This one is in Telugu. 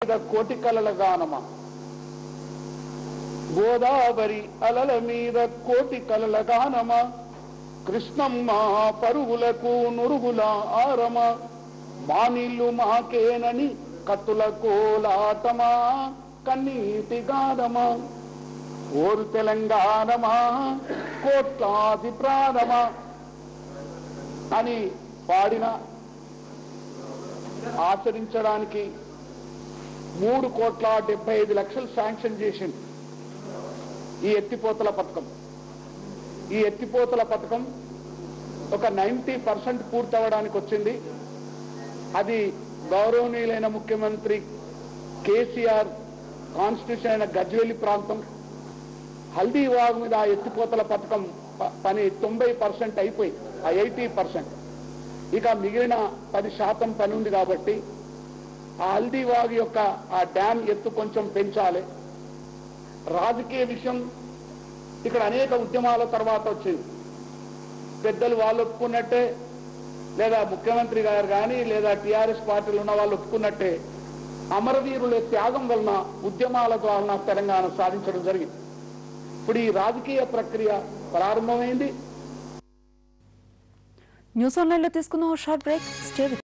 మీద కోటి కలల గానమా గోదావరి అలల మీద కోటి కలల గానమా కృష్ణమ్మ పరుగులకు నురుగుల ఆరమ మానిల్లు మాకేనని కత్తుల కోలాటమా కన్నీటి గానమా ఓరు తెలంగాణమా కోట్లాది ప్రాణమా అని పాడిన ఆచరించడానికి మూడు కోట్ల డెబ్బై ఐదు లక్షలు శాంక్షన్ చేసింది ఈ ఎత్తిపోతల పథకం ఈ ఎత్తిపోతల పథకం ఒక నైంటీ పర్సెంట్ పూర్తవడానికి వచ్చింది అది గౌరవనీయులైన ముఖ్యమంత్రి కేసీఆర్ కాన్స్టిట్యూషన్ అయిన గజ్వేలి ప్రాంతం హల్దీవాగ్ మీద ఆ ఎత్తిపోతల పథకం ప- పని తొంభై పర్సెంట్ అయిపోయి ఆ ఎయిటీ పర్సెంట్ ఇక మిగిలిన పది శాతం పని ఉంది కాబట్టి ఆ హల్దీవాగ్ యొక్క ఆ డ్యామ్ ఎత్తు కొంచెం పెంచాలి రాజకీయ విషయం ఇక్కడ అనేక ఉద్యమాల తర్వాత వచ్చింది పెద్దలు వాళ్ళు ఒప్పుకున్నట్టే లేదా ముఖ్యమంత్రి గారు కానీ లేదా టీఆర్ఎస్ పార్టీలు ఉన్న వాళ్ళు ఒప్పుకున్నట్టే అమరవీరుల త్యాగం వలన ఉద్యమాల ద్వారా తెలంగాణ సాధించడం జరిగింది ఇప్పుడు ఈ రాజకీయ ప్రక్రియ ప్రారంభమైంది న్యూస్ ఆన్లైన్లో తీసుకుందాం షార్ట్ బ్రేక్ స్టే విత్